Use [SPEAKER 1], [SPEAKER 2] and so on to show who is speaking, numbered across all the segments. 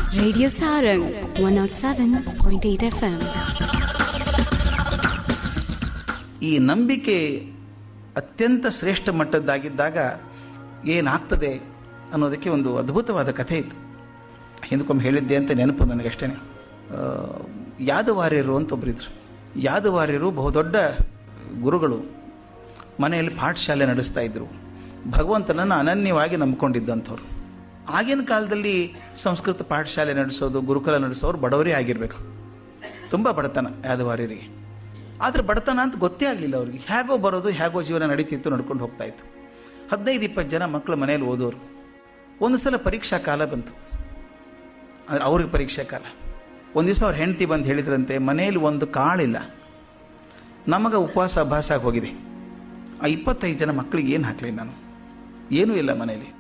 [SPEAKER 1] Radio Sarang 107.8 FM.
[SPEAKER 2] ಈ ನಂಬಿಕೆ ಅತ್ಯಂತ ಶ್ರೇಷ್ಠ ಮಟ್ಟದ್ದಾಗಿದ್ದಾಗ ಏನಾಗ್ತದೆ ಅನ್ನೋದಕ್ಕೆ ಒಂದು ಅದ್ಭುತವಾದ ಕಥೆ ಇತ್ತು ಹಿಂದಕ್ಕೊಮ್ಮೆ ಹೇಳಿದ್ದೆ ಅಂತ ನೆನಪು ನನಗಷ್ಟೇ ಯಾದವಾರ್ಯರು ಅಂತ ಒಬ್ಬರಿದ್ರು ಯಾದವಾರ್ಯರು ಬಹುದೊಡ್ಡ ಗುರುಗಳು ಮನೆಯಲ್ಲಿ ಪಾಠಶಾಲೆ ನಡೆಸ್ತಾ ಇದ್ರು ಭಗವಂತನನ್ನು ಅನನ್ಯವಾಗಿ ನಂಬಿಕೊಂಡಿದ್ದಂಥವ್ರು ಆಗಿನ ಕಾಲದಲ್ಲಿ ಸಂಸ್ಕೃತ ಪಾಠಶಾಲೆ ನಡೆಸೋದು ಗುರುಕುಲ ನಡೆಸೋರು ಬಡವರೇ ಆಗಿರಬೇಕು ತುಂಬ ಬಡತನ ಯಾದವಾರ್ಯರಿಗೆ ಆದರೆ ಬಡತನ ಅಂತ ಗೊತ್ತೇ ಆಗಲಿಲ್ಲ ಅವ್ರಿಗೆ ಹೇಗೋ ಬರೋದು ಹೇಗೋ ಜೀವನ ನಡೀತಿತ್ತು ನಡ್ಕೊಂಡು ಹೋಗ್ತಾ ಇತ್ತು ಹದಿನೈದು ಇಪ್ಪತ್ತು ಜನ ಮಕ್ಕಳು ಮನೇಲಿ ಓದೋರು ಒಂದು ಸಲ ಪರೀಕ್ಷಾ ಕಾಲ ಬಂತು ಅಂದರೆ ಅವ್ರಿಗೆ ಪರೀಕ್ಷಾ ಕಾಲ ಒಂದು ದಿವಸ ಅವ್ರ ಹೆಂಡತಿ ಬಂದು ಹೇಳಿದ್ರಂತೆ ಮನೆಯಲ್ಲಿ ಒಂದು ಕಾಳಿಲ್ಲ ನಮಗೆ ಉಪವಾಸ ಅಭ್ಯಾಸ ಆಗಿ ಹೋಗಿದೆ ಆ ಇಪ್ಪತ್ತೈದು ಜನ ಮಕ್ಕಳಿಗೆ ಏನು ಹಾಕಲಿ ನಾನು ಏನೂ ಇಲ್ಲ ಮನೆಯಲ್ಲಿ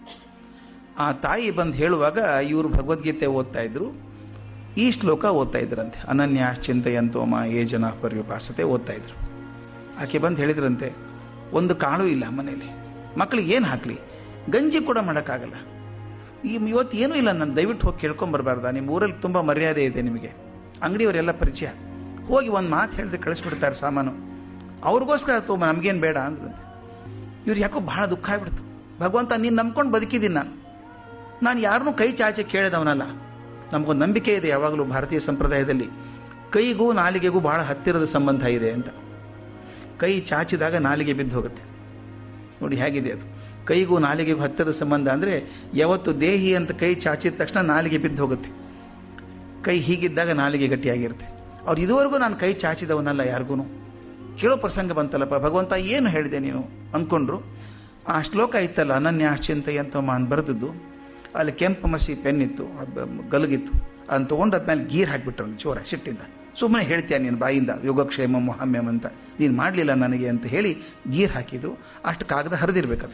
[SPEAKER 2] ಆ ತಾಯಿ ಬಂದು ಹೇಳುವಾಗ ಇವರು ಭಗವದ್ಗೀತೆ ಓದ್ತಾ ಇದ್ರು ಈ ಶ್ಲೋಕ ಓದ್ತಾ ಇದ್ರಂತೆ ಅನನ್ಯ ಚಿಂತೆಯಂತೋಮ ಏ ಜನ ಪರ್ಯುಪಾಸತೆ ಓದ್ತಾ ಇದ್ರು ಆಕೆ ಬಂದು ಹೇಳಿದ್ರಂತೆ ಒಂದು ಕಾಳು ಇಲ್ಲ ಮನೆಯಲ್ಲಿ ಮಕ್ಕಳಿಗೆ ಏನು ಹಾಕಲಿ ಗಂಜಿ ಕೂಡ ಮಾಡೋಕ್ಕಾಗಲ್ಲ ಈ ಇವತ್ತು ಏನೂ ಇಲ್ಲ ನಾನು ದಯವಿಟ್ಟು ಹೋಗಿ ಕೇಳ್ಕೊಂಬರ್ಬಾರ್ದ ನಿಮ್ಮ ಊರಲ್ಲಿ ತುಂಬ ಮರ್ಯಾದೆ ಇದೆ ನಿಮಗೆ ಅಂಗಡಿಯವರೆಲ್ಲ ಪರಿಚಯ ಹೋಗಿ ಒಂದು ಮಾತು ಹೇಳಿದ್ರೆ ಕಳಿಸ್ಬಿಡ್ತಾರೆ ಸಾಮಾನು ಅವ್ರಿಗೋಸ್ಕರ ತೊಗೊಂಬ ನಮಗೇನು ಬೇಡ ಅಂದ್ರಂತೆ ಇವ್ರು ಯಾಕೋ ಬಹಳ ದುಃಖ ಆಗ್ಬಿಡ್ತು ಭಗವಂತ ನೀನು ನಂಬ್ಕೊಂಡು ಬದುಕಿದ್ದೀನಿ ನಾನು ನಾನು ಯಾರನ್ನೂ ಕೈ ಚಾಚೆ ಕೇಳಿದವನಲ್ಲ ನಮಗೊಂದು ನಂಬಿಕೆ ಇದೆ ಯಾವಾಗಲೂ ಭಾರತೀಯ ಸಂಪ್ರದಾಯದಲ್ಲಿ ಕೈಗೂ ನಾಲಿಗೆಗೂ ಬಹಳ ಹತ್ತಿರದ ಸಂಬಂಧ ಇದೆ ಅಂತ ಕೈ ಚಾಚಿದಾಗ ನಾಲಿಗೆ ಬಿದ್ದು ಹೋಗುತ್ತೆ ನೋಡಿ ಹೇಗಿದೆ ಅದು ಕೈಗೂ ನಾಲಿಗೆಗೂ ಹತ್ತಿರದ ಸಂಬಂಧ ಅಂದರೆ ಯಾವತ್ತು ದೇಹಿ ಅಂತ ಕೈ ಚಾಚಿದ ತಕ್ಷಣ ನಾಲಿಗೆ ಬಿದ್ದು ಹೋಗುತ್ತೆ ಕೈ ಹೀಗಿದ್ದಾಗ ನಾಲಿಗೆ ಗಟ್ಟಿಯಾಗಿರುತ್ತೆ ಅವ್ರು ಇದುವರೆಗೂ ನಾನು ಕೈ ಚಾಚಿದವನಲ್ಲ ಯಾರಿಗೂ ಕೇಳೋ ಪ್ರಸಂಗ ಬಂತಲ್ಲಪ್ಪ ಭಗವಂತ ಏನು ಹೇಳಿದೆ ನೀನು ಅಂದ್ಕೊಂಡ್ರು ಆ ಶ್ಲೋಕ ಇತ್ತಲ್ಲ ಅನನ್ಯ ಚಿಂತೆ ಅಂತ ಮಾನ್ ಬರೆದದ್ದು ಅಲ್ಲಿ ಕೆಂಪು ಮಸಿ ಪೆನ್ ಇತ್ತು ಅದು ಗಲಗಿತ್ತು ಅದನ್ನು ತೊಗೊಂಡು ಅದ್ಮೇಲೆ ಗೀರ್ ಹಾಕಿಬಿಟ್ರು ಚೋರ ಸಿಟ್ಟಿಂದ ಸುಮ್ಮನೆ ಹೇಳ್ತೀಯ ನೀನು ಬಾಯಿಂದ ಯೋಗಕ್ಷೇಮ ಮೊಹಮ್ಯಮ್ ಅಂತ ನೀನು ಮಾಡಲಿಲ್ಲ ನನಗೆ ಅಂತ ಹೇಳಿ ಗೀರ್ ಹಾಕಿದ್ರು ಅಷ್ಟು ಕಾಗದ ಹರಿದಿರ್ಬೇಕದು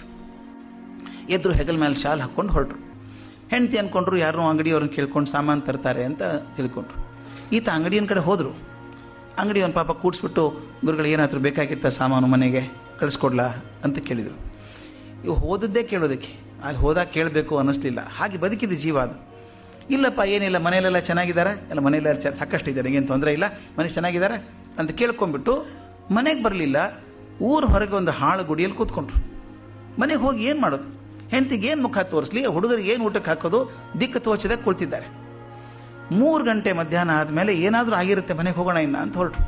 [SPEAKER 2] ಎದ್ರು ಹೆಗಲ ಮೇಲೆ ಶಾಲ್ ಹಾಕ್ಕೊಂಡು ಹೊರಟ್ರು ಹೆಂಡತಿ ಅಂದ್ಕೊಂಡ್ರು ಯಾರೋ ಅಂಗಡಿಯವ್ರನ್ನ ಕೇಳ್ಕೊಂಡು ಸಾಮಾನು ತರ್ತಾರೆ ಅಂತ ತಿಳ್ಕೊಂಡ್ರು ಈತ ಅಂಗಡಿಯನ ಕಡೆ ಹೋದರು ಅಂಗಡಿಯವನ ಪಾಪ ಕೂಡಿಸ್ಬಿಟ್ಟು ಗುರುಗಳು ಏನಾದರೂ ಬೇಕಾಗಿತ್ತ ಸಾಮಾನು ಮನೆಗೆ ಕಳಿಸ್ಕೊಡ್ಲಾ ಅಂತ ಕೇಳಿದರು ಇವು ಹೋದದ್ದೇ ಕೇಳೋದಕ್ಕೆ ಅಲ್ಲಿ ಹೋದಾಗ ಕೇಳಬೇಕು ಅನ್ನಿಸ್ಲಿಲ್ಲ ಹಾಗೆ ಬದುಕಿದ ಜೀವ ಅದು ಇಲ್ಲಪ್ಪ ಏನಿಲ್ಲ ಮನೆಯಲ್ಲೆಲ್ಲ ಚೆನ್ನಾಗಿದ್ದಾರೆ ಎಲ್ಲ ಮನೆಯೆಲ್ಲ ಚ ಸಾಕಷ್ಟು ಇದ್ದಾರೆ ಏನು ತೊಂದರೆ ಇಲ್ಲ ಮನೆ ಚೆನ್ನಾಗಿದ್ದಾರೆ ಅಂತ ಕೇಳ್ಕೊಂಡ್ಬಿಟ್ಟು ಮನೆಗೆ ಬರಲಿಲ್ಲ ಊರು ಹೊರಗೆ ಒಂದು ಹಾಳು ಗುಡಿಯಲ್ಲಿ ಕೂತ್ಕೊಂಡ್ರು ಮನೆಗೆ ಹೋಗಿ ಏನು ಮಾಡೋದು ಹೆಂಡತಿಗೆ ಏನು ಮುಖ ತೋರಿಸ್ಲಿ ಹುಡುಗರಿಗೆ ಏನು ಊಟಕ್ಕೆ ಹಾಕೋದು ದಿಕ್ಕು ತೋಚದೆ ಕುಳಿತಿದ್ದಾರೆ ಮೂರು ಗಂಟೆ ಮಧ್ಯಾಹ್ನ ಆದಮೇಲೆ ಏನಾದರೂ ಆಗಿರುತ್ತೆ ಮನೆಗೆ ಹೋಗೋಣ ಇನ್ನ ಅಂತ ಹೊರಟರು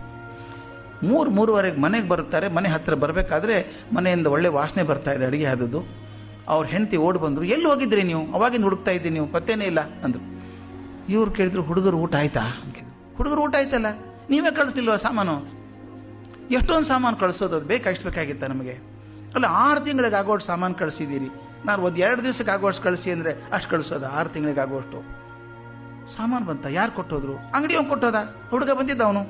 [SPEAKER 2] ಮೂರು ಮೂರುವರೆಗೆ ಮನೆಗೆ ಬರುತ್ತಾರೆ ಮನೆ ಹತ್ತಿರ ಬರಬೇಕಾದ್ರೆ ಮನೆಯಿಂದ ಒಳ್ಳೆ ವಾಸನೆ ಬರ್ತಾ ಇದೆ ಅಡುಗೆ ಆದದ್ದು ಅವ್ರ ಹೆಂಡತಿ ಓಡಿ ಬಂದರು ಎಲ್ಲಿ ಹೋಗಿದ್ರಿ ನೀವು ಅವಾಗಿಂದ ಹುಡುಕ್ತಾ ಇದ್ದೀನಿ ನೀವು ಪತ್ತೇನೇ ಇಲ್ಲ ಅಂದರು ಇವ್ರು ಕೇಳಿದ್ರು ಹುಡುಗರು ಊಟ ಆಯ್ತಾ ಹುಡುಗರು ಊಟ ಆಯ್ತಲ್ಲ ನೀವೇ ಕಳಿಸ್ಲಿಲ್ವ ಸಾಮಾನು ಎಷ್ಟೊಂದು ಸಾಮಾನು ಕಳಿಸೋದು ಅದು ಬೇಕಾಷ್ಟು ಬೇಕಾಗಿತ್ತ ನಮಗೆ ಅಲ್ಲ ಆರು ತಿಂಗಳಿಗೆ ಆಗೋಷ್ಟು ಸಾಮಾನು ಕಳಿಸಿದ್ದೀರಿ ನಾನು ಒಂದು ಎರಡು ದಿವಸಕ್ಕೆ ಆಗೋಷ್ಟು ಕಳಿಸಿ ಅಂದರೆ ಅಷ್ಟು ಕಳಿಸೋದು ಆರು ತಿಂಗಳಿಗೆ ಆಗೋಷ್ಟು ಸಾಮಾನು ಬಂತ ಯಾರು ಕೊಟ್ಟೋದ್ರು ಅಂಗಡಿ ಅವ್ನು ಕೊಟ್ಟೋದ ಹುಡುಗ ಬಂದಿದ್ದ ಅವನು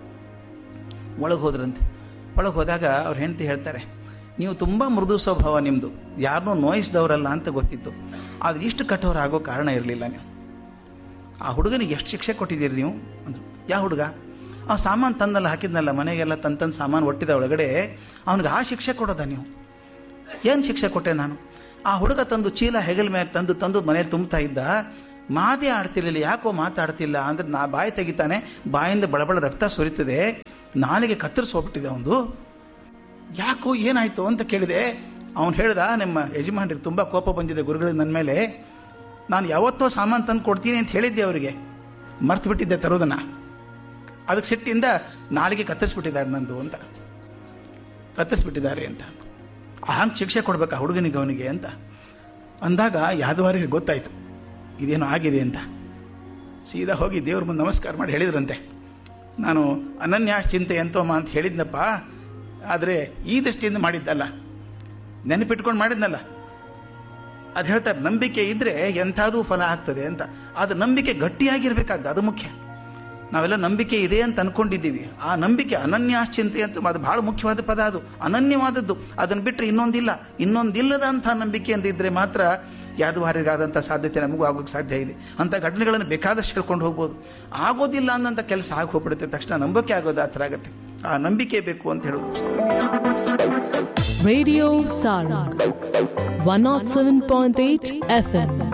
[SPEAKER 2] ಒಳಗೆ ಹೋದ್ರಂತೆ ಒಳಗೆ ಹೋದಾಗ ಅವ್ರ ಹೆಂಡತಿ ಹೇಳ್ತಾರೆ ನೀವು ತುಂಬ ಮೃದು ಸ್ವಭಾವ ನಿಮ್ಮದು ಯಾರನ್ನೂ ನೋಯಿಸಿದವರಲ್ಲ ಅಂತ ಗೊತ್ತಿತ್ತು ಆದರೆ ಇಷ್ಟು ಕಠೋರ ಆಗೋ ಕಾರಣ ಇರಲಿಲ್ಲ ನೀವು ಆ ಹುಡುಗನಿಗೆ ಎಷ್ಟು ಶಿಕ್ಷೆ ಕೊಟ್ಟಿದ್ದೀರಿ ನೀವು ಅಂದರು ಯಾವ ಹುಡುಗ ಆ ಸಾಮಾನು ತಂದಲ್ಲ ಹಾಕಿದ್ನಲ್ಲ ಮನೆಗೆಲ್ಲ ತಂದು ತಂದು ಸಾಮಾನು ಒಟ್ಟಿದ ಒಳಗಡೆ ಅವನಿಗೆ ಆ ಶಿಕ್ಷೆ ಕೊಡೋದ ನೀವು ಏನು ಶಿಕ್ಷೆ ಕೊಟ್ಟೆ ನಾನು ಆ ಹುಡುಗ ತಂದು ಚೀಲ ಹೆಗಲ ಮೇಲೆ ತಂದು ತಂದು ಮನೆ ತುಂಬ್ತಾ ಇದ್ದ ಮಾತೇ ಆಡ್ತಿರ್ಲಿಲ್ಲ ಯಾಕೋ ಮಾತಾಡ್ತಿಲ್ಲ ಅಂದ್ರೆ ನಾ ಬಾಯಿ ತೆಗಿತಾನೆ ಬಾಯಿಂದ ಬಳಬಳ ರಕ್ತ ಸುರಿತದೆ ನಾಲಿಗೆ ಕತ್ತರಿಸೋಗ್ಬಿಟ್ಟಿದೆ ಅವನು ಯಾಕೋ ಏನಾಯ್ತು ಅಂತ ಕೇಳಿದೆ ಅವನು ಹೇಳ್ದ ನಿಮ್ಮ ಯಜಮಾನ್ರಿಗೆ ತುಂಬ ಕೋಪ ಬಂದಿದೆ ಗುರುಗಳಿಗೆ ನನ್ನ ಮೇಲೆ ನಾನು ಯಾವತ್ತೋ ಸಾಮಾನು ತಂದು ಕೊಡ್ತೀನಿ ಅಂತ ಹೇಳಿದ್ದೆ ಅವರಿಗೆ ಮರ್ತು ಬಿಟ್ಟಿದ್ದೆ ತರೋದನ್ನ ಅದಕ್ಕೆ ಸಿಟ್ಟಿಂದ ನಾಲಿಗೆ ಕತ್ತರಿಸ್ಬಿಟ್ಟಿದ್ದಾರೆ ನಂದು ಅಂತ ಕತ್ತರಿಸ್ಬಿಟ್ಟಿದ್ದಾರೆ ಅಂತ ಹಂಗೆ ಶಿಕ್ಷೆ ಕೊಡ್ಬೇಕಾ ಹುಡುಗನಿಗೆ ಅವನಿಗೆ ಅಂತ ಅಂದಾಗ ಯಾದವಾರಿಗೆ ಗೊತ್ತಾಯ್ತು ಇದೇನೋ ಆಗಿದೆ ಅಂತ ಸೀದಾ ಹೋಗಿ ದೇವ್ರ ಮುಂದೆ ನಮಸ್ಕಾರ ಮಾಡಿ ಹೇಳಿದ್ರಂತೆ ನಾನು ಅನನ್ಯ ಚಿಂತೆ ಎಂತೋಮ ಅಂತ ಹೇಳಿದ್ನಪ್ಪ ಆದರೆ ಈ ದೃಷ್ಟಿಯಿಂದ ಮಾಡಿದ್ದಲ್ಲ ನೆನಪಿಟ್ಕೊಂಡು ಮಾಡಿದ್ನಲ್ಲ ಅದು ಹೇಳ್ತಾರೆ ನಂಬಿಕೆ ಇದ್ದರೆ ಎಂಥದೂ ಫಲ ಆಗ್ತದೆ ಅಂತ ಅದು ನಂಬಿಕೆ ಗಟ್ಟಿಯಾಗಿರ್ಬೇಕಾದ್ದು ಅದು ಮುಖ್ಯ ನಾವೆಲ್ಲ ನಂಬಿಕೆ ಇದೆ ಅಂತ ಅನ್ಕೊಂಡಿದ್ದೀವಿ ಆ ನಂಬಿಕೆ ಅನನ್ಯಾಶ್ಚಿಂತೆ ಅಂತ ಅದು ಬಹಳ ಮುಖ್ಯವಾದ ಪದ ಅದು ಅನನ್ಯವಾದದ್ದು ಅದನ್ನು ಬಿಟ್ಟರೆ ಇನ್ನೊಂದಿಲ್ಲ ಇನ್ನೊಂದಿಲ್ಲದಂಥ ನಂಬಿಕೆ ಅಂತ ಇದ್ದರೆ ಮಾತ್ರ ಯಾದವಾರಿಗಾದಂಥ ಸಾಧ್ಯತೆ ನಮಗೂ ಆಗೋಕ್ಕೆ ಸಾಧ್ಯ ಇದೆ ಅಂಥ ಘಟನೆಗಳನ್ನು ಬೇಕಾದಷ್ಟು ಹೇಳ್ಕೊಂಡು ಹೋಗ್ಬೋದು ಆಗೋದಿಲ್ಲ ಅನ್ನೋಂಥ ಕೆಲಸ ಆಗಿ ಹೋಗ್ಬಿಡುತ್ತೆ ತಕ್ಷಣ ನಂಬಿಕೆ ಆಗೋದು ಆ ಥರ ಆಗುತ್ತೆ ಆ ನಂಬಿಕೆ ಬೇಕು ಅಂತ ಹೇಳೋದು
[SPEAKER 3] Radio Sarang 107.8 FM.